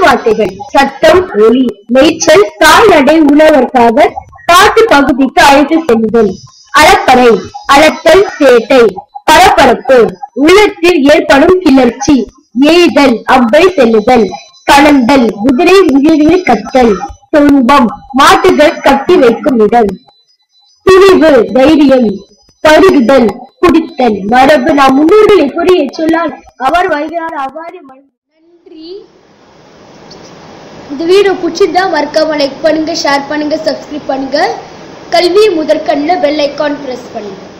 வார்த்தைகள் சத்தம் ஒலி மேய்ச்சல் கால்நடை உணவற்காக காட்டு பகுதிக்கு அழைத்து செல்லுதல் அளப்பறை அளத்தல் சேட்டை பரபரப்பு உள்ளத்தில் ஏற்படும் கிளர்ச்சி ஏய்தல் அவ்வை செல்லுதல் கலந்தல் குதிரை உயிரில் கத்தல் துன்பம் மாட்டுகள் கட்டி வைக்கும் இடம் துணிவு தைரியம் பருகுதல் குடித்தல் மரபு நாம் முன்னோர்களை புரிய சொல்லால் அவர் வருகிறார் அவ்வாறு மண்- நன்றி இந்த வீடியோ பிடிச்சிருந்தா மறக்காம லைக் பண்ணுங்க ஷேர் பண்ணுங்க சப்ஸ்கிரைப் பண்ணுங்க கல்வி முதற்கண்ணில் பெல் ஐக்கான் பிரஸ் பண்ணுங்க